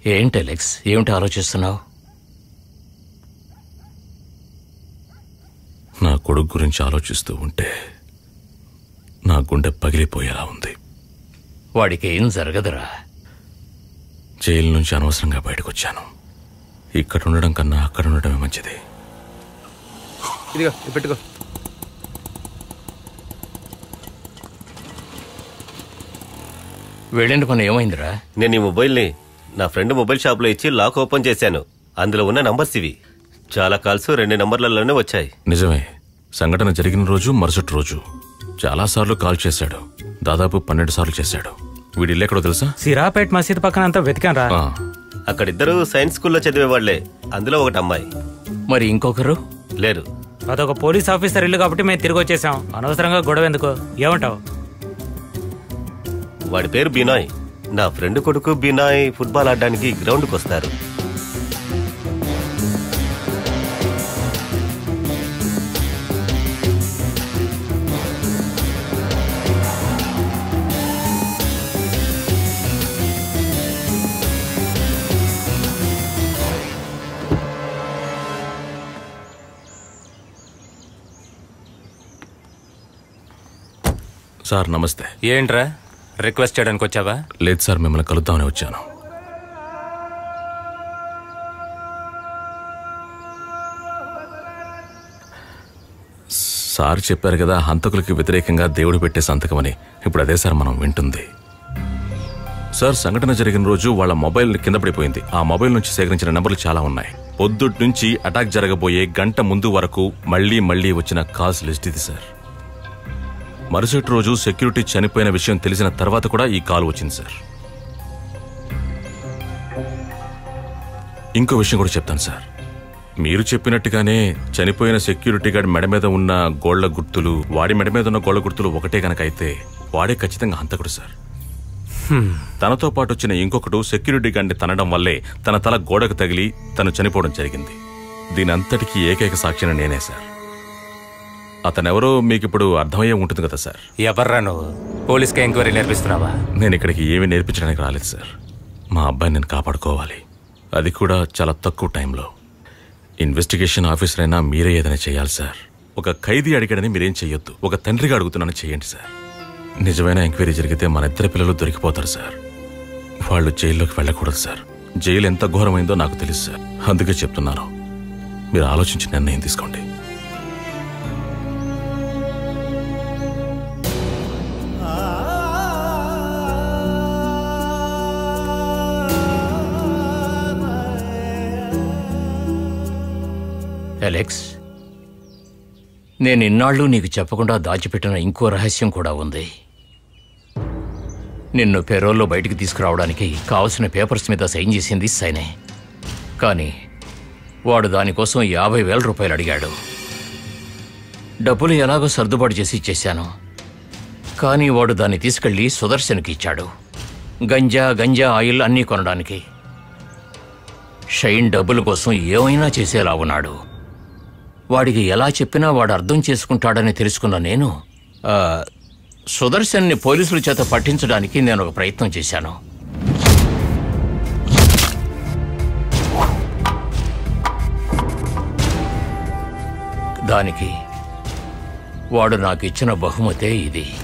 ఏంటి అలెక్స్ ఏమిటి ఆలోచిస్తున్నావు నా కొడుకు గురించి ఆలోచిస్తూ ఉంటే నా గుండె పగిలిపోయేలా ఉంది వాడికి ఏం జరగదురా జైలు నుంచి అనవసరంగా బయటకు వచ్చాను ఇక్కడ ఉండడం కన్నా అక్కడ ఉండడమే మంచిది ఇదిగో ఇది పెట్టుకో వెళ్ళిన పని ఏమైందిరా నేను ఈ మొబైల్ని నా ఫ్రెండ్ మొబైల్ షాప్లో ఇచ్చి లాక్ ఓపెన్ చేశాను అందులో ఉన్న నంబర్స్ ఇవి చాలా కాల్స్ రెండు నంబర్లలోనే వచ్చాయి నిజమే సంఘటన జరిగిన రోజు మరుసటి రోజు చాలాసార్లు కాల్ చేశాడు దాదాపు పన్నెండు సార్లు చేశాడు వీడి ఇల్లు ఎక్కడో తెలుసా సిరాపేట్ మసీద్ పక్కన అంతా వెతికాను రా ఆ, అక్కడిద్దరు సైన్స్ స్కూల్లో చదివేవాళ్లే అందులో ఒకటి అమ్మాయి మరి ఇంకొకరు లేరు అదొక పోలీస్ ఆఫీసర్ ఇల్లు కాబట్టి మేము తిరిగి వచ్చేసాం అనవసరంగా గొడవ ఎందుకు ఏమంటావు వాడి పేరు బినాయ్ నా ఫ్రెండ్ కొడుకు బినాయ్ ఫుట్బాల్ ఆడడానికి గ్రౌండ్కి వస్తారు సార్ నమస్తే ఏంట్రా రిక్వెస్ట్ చేయడానికి వచ్చావా లేదు సార్ మిమ్మల్ని కలుద్దామని వచ్చాను సార్ చెప్పారు కదా హంతకులకి వ్యతిరేకంగా దేవుడు పెట్టే సంతకమని ఇప్పుడు అదే సార్ మనం వింటుంది సార్ సంఘటన జరిగిన రోజు వాళ్ళ మొబైల్ కింద పడిపోయింది ఆ మొబైల్ నుంచి సేకరించిన నెంబర్లు చాలా ఉన్నాయి పొద్దుట్ నుంచి అటాక్ జరగబోయే గంట ముందు వరకు మళ్ళీ మళ్ళీ వచ్చిన కాల్స్ లిస్ట్ ఇది సార్ మరుసటి రోజు సెక్యూరిటీ చనిపోయిన విషయం తెలిసిన తర్వాత కూడా ఈ కాల్ వచ్చింది సార్ ఇంకో విషయం కూడా చెప్తాను సార్ మీరు చెప్పినట్టుగానే చనిపోయిన సెక్యూరిటీ గార్డ్ మెడ మీద ఉన్న గోళ్ల గుర్తులు వాడి మెడ మీద ఉన్న గోళ్ల గుర్తులు ఒకటే గనక అయితే వాడే ఖచ్చితంగా హంతకుడు సార్ తనతో పాటు వచ్చిన ఇంకొకడు సెక్యూరిటీ గార్డ్ని తనడం వల్లే తన తల గోడకు తగిలి తను చనిపోవడం జరిగింది దీని అంతటికీ ఏకైక సాక్షిని నేనే సార్ అతనెవరో మీకు ఇప్పుడు అర్థమయ్యే ఉంటుంది కదా సార్ ఎవర్రా నువ్వు పోలీస్కి ఎంక్వైరీ నేర్పిస్తున్నావా నేను ఇక్కడికి ఏమీ నేర్పించడానికి రాలేదు సార్ మా అబ్బాయిని నేను కాపాడుకోవాలి అది కూడా చాలా తక్కువ టైంలో ఇన్వెస్టిగేషన్ ఆఫీసర్ అయినా మీరే ఏదైనా చేయాలి సార్ ఒక ఖైదీ అడిగాడని మీరేం చెయ్యొద్దు ఒక తండ్రిగా అడుగుతున్నానని చేయండి సార్ నిజమైన ఎంక్వైరీ జరిగితే మన ఇద్దరు పిల్లలు దొరికిపోతారు సార్ వాళ్ళు జైల్లోకి వెళ్ళకూడదు సార్ జైలు ఎంత ఘోరమైందో నాకు తెలుసు సార్ అందుకే చెప్తున్నాను మీరు ఆలోచించి నిర్ణయం తీసుకోండి అలెక్స్ నేను ఇన్నాళ్ళు నీకు చెప్పకుండా దాచిపెట్టిన ఇంకో రహస్యం కూడా ఉంది నిన్ను పెరోల్లో బయటికి తీసుకురావడానికి కావలసిన పేపర్స్ మీద సైన్ చేసింది సైనే కానీ వాడు దానికోసం యాభై వేల రూపాయలు అడిగాడు డబ్బులు ఎలాగో సర్దుబాటు చేసి ఇచ్చేశాను కానీ వాడు దాన్ని తీసుకెళ్లి సుదర్శన్కి ఇచ్చాడు గంజా గంజా ఆయిల్ అన్నీ కొనడానికి షైన్ డబ్బుల కోసం ఏమైనా చేసేలా ఉన్నాడు వాడికి ఎలా చెప్పినా వాడు అర్థం చేసుకుంటాడని తెలుసుకున్న నేను ఆ, సుదర్శన్ని పోలీసుల చేత పట్టించడానికి నేను ఒక ప్రయత్నం చేశాను దానికి వాడు నాకు ఇచ్చిన బహుమతే ఇది